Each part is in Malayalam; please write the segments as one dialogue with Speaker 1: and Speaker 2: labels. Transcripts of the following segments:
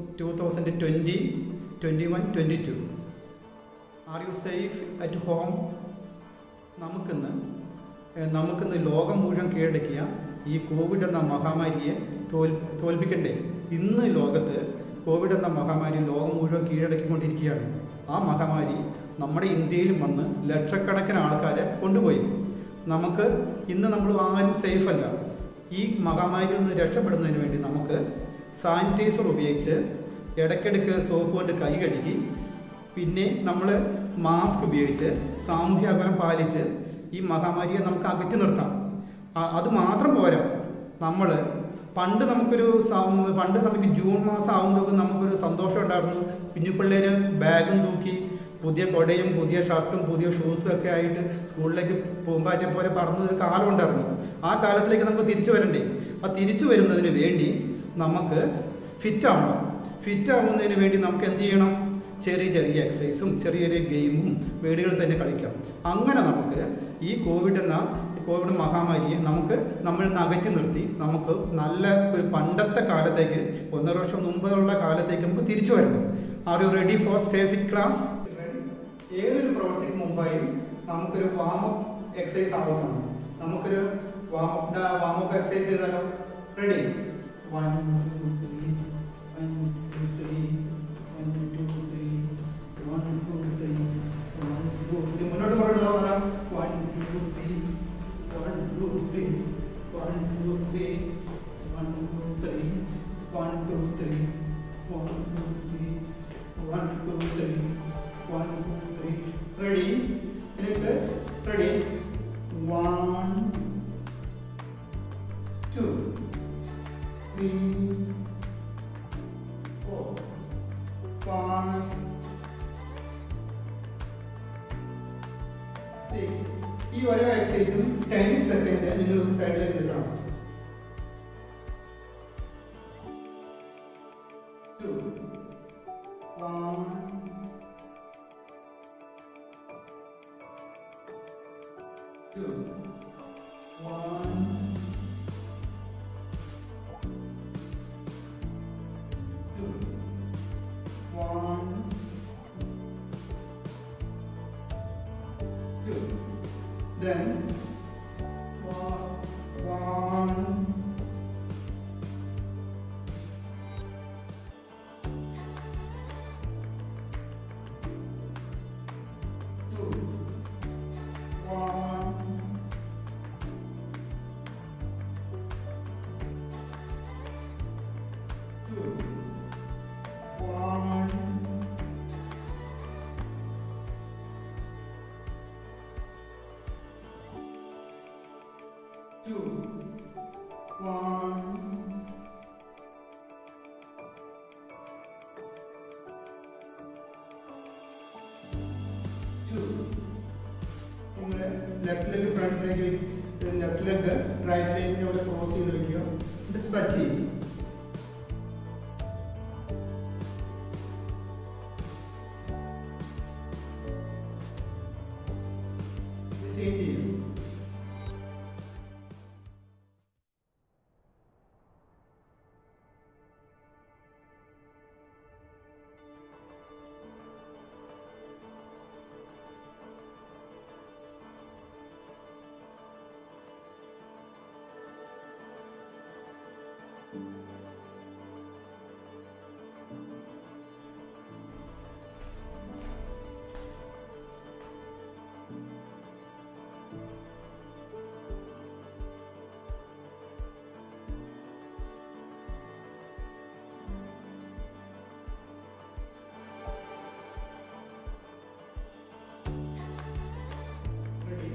Speaker 1: To thousand twenty twenty one twenty two are you safe at home നമുക്കിന്ന് ഏഹ്, നമുക്കിന്ന് ലോകം മുഴുവൻ കീഴടക്കിയ ഈ കോവിഡ് എന്ന മഹാമാരിയെ തോൽ തോൽപ്പിക്കണ്ടേ ഇന്ന് ലോകത്ത് കോവിഡ് എന്ന മഹാമാരി ലോകം മുഴുവൻ കീഴടക്കിക്കൊണ്ടിരിക്കുകയാണ് ആ മഹാമാരി നമ്മുടെ ഇന്ത്യയിലും വന്ന് ലക്ഷക്കണക്കിന് ആൾക്കാരെ കൊണ്ടുപോയി നമുക്ക് ഇന്ന് നമ്മൾ ആരും സേഫ് അല്ല ഈ മഹാമാരിയിൽ നിന്ന് രക്ഷപ്പെടുന്നതിന് വേണ്ടി നമുക്ക് സാനിറ്റൈസർ ഉപയോഗിച്ച് ഇടയ്ക്കിടയ്ക്ക് സോപ്പ് കൊണ്ട് കൈ കഴുകി പിന്നെ നമ്മൾ മാസ്ക് ഉപയോഗിച്ച് സാമൂഹ്യ അകലം പാലിച്ച് ഈ മഹാമാരിയെ നമുക്ക് അകറ്റി നിർത്താം ആ- അത് മാത്രം പോരാ നമ്മൾ പണ്ട് നമുക്കൊരു സം- പണ്ട് സമയത്ത് ജൂൺ മാസം ആകുമ്പോഴേക്കും നമുക്കൊരു സന്തോഷം ഉണ്ടായിരുന്നു കുഞ്ഞുപിള്ളേർ ബാഗും തൂക്കി പുതിയ കൊടയും പുതിയ ഷർട്ടും പുതിയ ഷൂസും ഒക്കെ ആയിട്ട് സ്കൂളിലേക്ക് പൂമ്പാറ്റെ പോലെ പറന്നൊരു കാലം ഉണ്ടായിരുന്നു ആ കാലത്തിലേക്ക് നമുക്ക് തിരിച്ചു വരണ്ടേ ആ തിരിച്ചു വരുന്നതിന് വേണ്ടി നമുക്ക് ഫിറ്റ് ആവണം ഫിറ്റ് ആവുന്നതിന് വേണ്ടി നമുക്ക് എന്ത് ചെയ്യണം ചെറിയ ചെറിയ എക്സസൈസും ചെറിയ ചെറിയ ഗെയിമും വീടുകളിൽ തന്നെ കളിക്കാം അങ്ങനെ നമുക്ക് ഈ കോവിഡ് എന്ന കോവിഡ് മഹാമാരിയെ നമുക്ക് നമ്മൾ നിന്ന് അകറ്റി നിർത്തി നമുക്ക് നല്ല ഒരു പണ്ടത്തെ കാലത്തേക്ക് ഒന്നര വർഷം മുമ്പുള്ള കാലത്തേക്ക് നമുക്ക് തിരിച്ചു വരണം are you ready for stay fit class ഏതൊരു പ്രവൃത്തിക്ക് മുമ്പായും നമുക്കൊരു വാമപ്പ് എക്സസൈസ് ആവശ്യമാണ് നമുക്കൊരു വാമപ്പ് വാമപ്പ് എക്സസൈസ് ചെയ്താലോ ready one two three one two three one two three one two three one two three മുന്നോട്ട് പറഞ്ഞോ one two three one two three one two three one two three one two three one two three one two three one two three ready എനിക്ക് ready one two three four five six ഈ ഓരോ എക്സസൈസും ടെൻ സെക്കൻഡ് നിങ്ങൾ ഒരു സൈഡിലേക്ക് നിൽക്കണം two one two one two one two. Then one, one, two, one, two, one. two, one, two. നിങ്ങള് ലെഫ്റ്റ് ലെഗ് ഫ്രണ്ടിലേക്ക് ലെഫ്റ്റ് ലെഗ് റൈറ്റ് ലെഗിനോട് ക്രോസ് ചെയ്ത് വെക്കുക എന്നിട്ട് സ്ട്രെച്ച് ചെയ്യും ചേഞ്ച് ചെയ്യും Ready?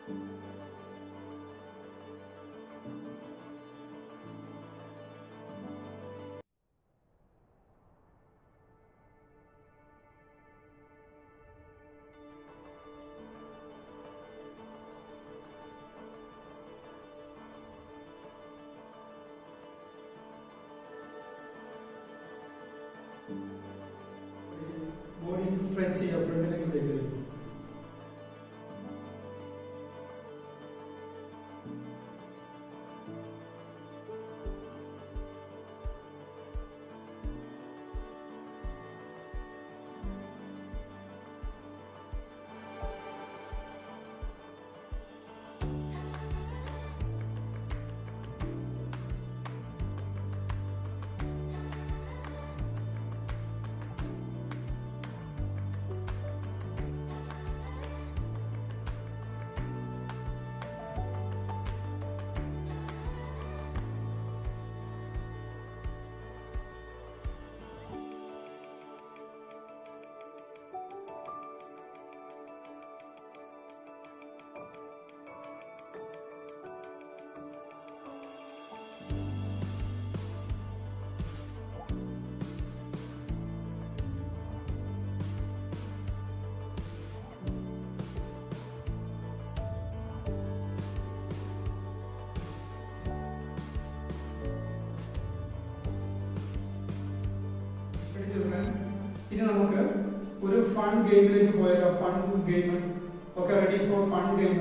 Speaker 1: ബോഡി സ്ട്രെച്ച് ചെയ്യുക ഫ്രണ്ടിലേക്ക് ബാക്കിലേക്ക് Ready, children? ഇനി നമുക്ക് ഒരു ഫൺ ഗെയിമിലേക്ക് പോയാലോ fun game okay ready for fun game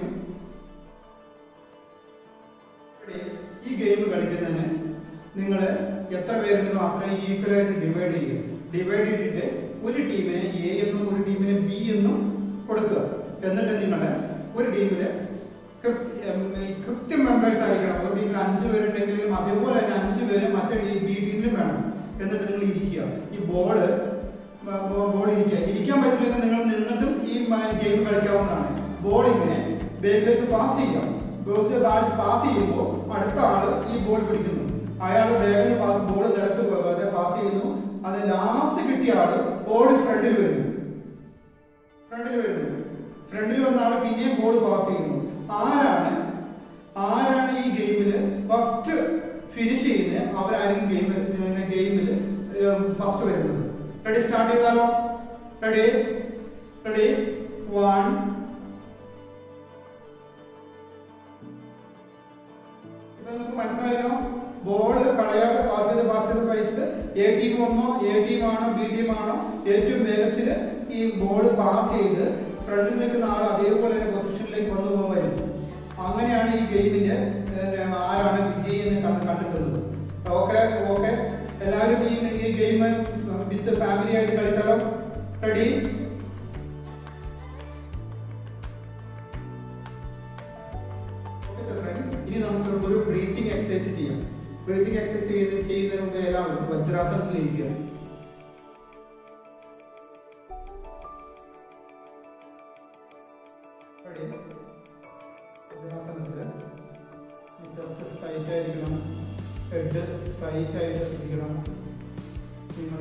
Speaker 1: ഈ ഗെയിം കളിക്കുന്നതിന് നിങ്ങൾ എത്ര പേരുണ്ടോ അത്രയും ഈക്വലായിട്ട് ഡിവൈഡ് ചെയ്യുക ഡിവൈഡ് ചെയ്തിട്ട് ഒരു ടീമിനെ എ എന്നും ഒരു ടീമിനെ ബി എന്നും കൊടുക്കുക എന്നിട്ട് നിങ്ങൾ ഒരു ടീമില് കൃത്യം മെമ്പേഴ്സ് ആയിരിക്കണം ഒരു ടീമിൽ അഞ്ചു പേരുണ്ടെങ്കിലും അതേപോലെ തന്നെ അഞ്ചു പേര് മറ്റേ ടീം ബി ടീമിലും വേണം എന്നിട്ട് നിങ്ങൾ ഇരിക്കുക ഈ ബോർഡ് ബോർഡ് ഇരിക്കുക ഇരിക്കാൻ പറ്റില്ലെങ്കിൽ നിങ്ങൾ നിന്നിട്ടും ഈ ഗെയിം കളിക്കാവുന്നതാണ് ബോൾ ഇങ്ങനെ ബാഗിലേക്ക് പാസ് ചെയ്യാം ബോക്സിൽ താഴെ പാസ് ചെയ്യുമ്പോൾ അടുത്ത ആള് ഈ ബോൾ പിടിക്കുന്നു അയാൾ ബാഗിൽ പാസ് ബോൾ നിലത്ത് പോകാതെ പാസ് ചെയ്യുന്നു അത് ലാസ്റ്റ് കിട്ടിയ ആള് ഓടി ഫ്രണ്ടിൽ വരുന്നു ഫ്രണ്ടിൽ വരുന്നു ഫ്രണ്ടിൽ വന്ന ആള് പിന്നെയും ബോൾ പാസ് ചെയ്യുന്നു ആരാണ് ആരാണ് ഈ ഗെയിമിൽ ഫസ്റ്റ് ഫിനിഷ് ചെയ്യുന്നത് അവരായിരിക്കും ഗെയിം ഗെയിമിൽ ഫസ്റ്റ് വരുന്നത് റെഡി സ്റ്റാർട്ട് ചെയ്താലോ റെഡി റെഡി വൺ ഇപ്പൊ നിങ്ങൾക്ക് മനസ്സിലായല്ലോ ബോൾ കളയാതെ പാസ് ചെയ്ത് പാസ് ചെയ്ത് പാസ് ചെയ്ത് എ ടീം വന്നോ എ ടീം ആണോ ബി ടീം ആണോ ഏറ്റവും വേഗത്തിൽ ഈ ബോൾ പാസ് ചെയ്ത് ഫ്രണ്ടിൽ നിൽക്കുന്ന ആൾ അതേപോലെ തന്നെ പൊസിഷനിലേക്ക് കൊണ്ടുപോകാൻ വരും അങ്ങനെയാണ് ഈ ഗെയിമിന്റെ ഏർ, ആരാണ് വിജയി എന്ന് കണ്ട് കണ്ടെത്തുന്നത് ഓക്കെ ഓക്കെ എല്ലാവരും ഈ ഈ ഗെയിം വിത്ത് ഫാമിലി ആയിട്ട് കളിച്ചാലോ റെഡി ഇനി നമുക്ക് ഒരു ബ്രീത്തിങ് എക്സസൈസ് ചെയ്യാം ബ്രീത്തിങ് എക്സസൈസ് ചെയ്ത് ചെയ്യുന്നതിന് മുമ്പ് എല്ലാവരും വജ്രാസനത്തിൽ ഇരിക്കുക Ready? വജ്രാസനത്തില് ജസ്റ്റ് സ്ട്രൈറ്റ് ആയിരിക്കണം ഹെഡ് സ്ട്രൈറ്റ് ആയിട്ട് ഇരിക്കണം നിങ്ങൾ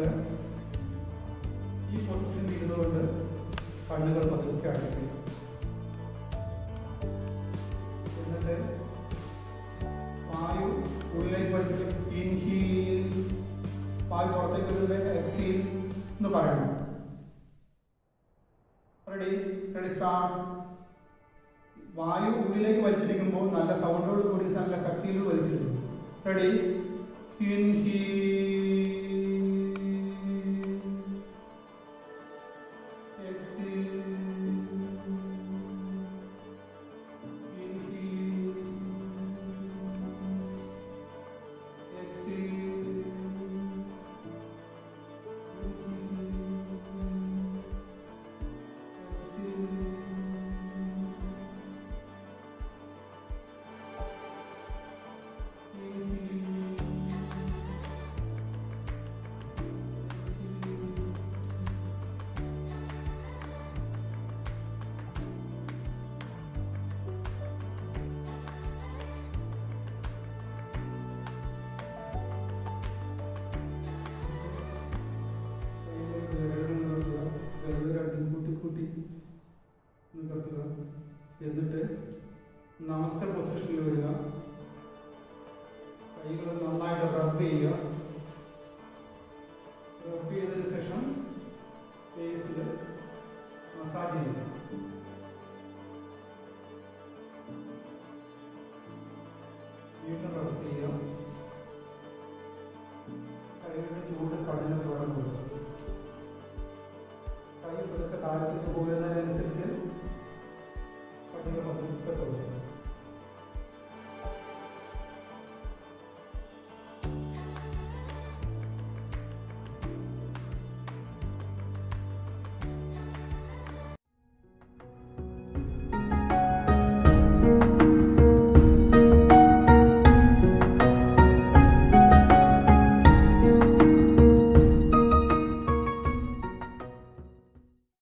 Speaker 1: ഈ പൊസിഷനിൽ ഇരുന്നുകൊണ്ട് കണ്ണുകൾ പതുക്കെ അടയ്ക്കും എന്നിട്ട് വായു ഉള്ളിലേക്ക് വലിച്ച് ഇൻഹീൽ വായു പുറത്തേക്ക് വിടുന്നത് എക്സീൽ എന്ന് പറയണം റെഡി റെഡി സ്റ്റാർട്ട് വായു ഉള്ളിലേക്ക് വലിച്ചെടുക്കുമ്പോൾ നല്ല സൗണ്ടോട് കൂടി നല്ല ശക്തിയിൽ വലിച്ചെടുക്കും റെഡി ഇൻഹീൽ എക്സീൽ കൂട്ടി കൂട്ടി നിവർത്തുക എന്നിട്ട് നമസ്തേ പൊസിഷനിൽ വരിക കൈകൾ നന്നായിട്ട് റബ്ബ് ചെയ്യുക റബ്ബ് ചെയ്തതിന് ശേഷം ഫേസിൽ മസാജ് ചെയ്യുക വീണ്ടും റബ്ബ് ചെയ്യുക കൈകളുടെ ചൂട് കടലിൽ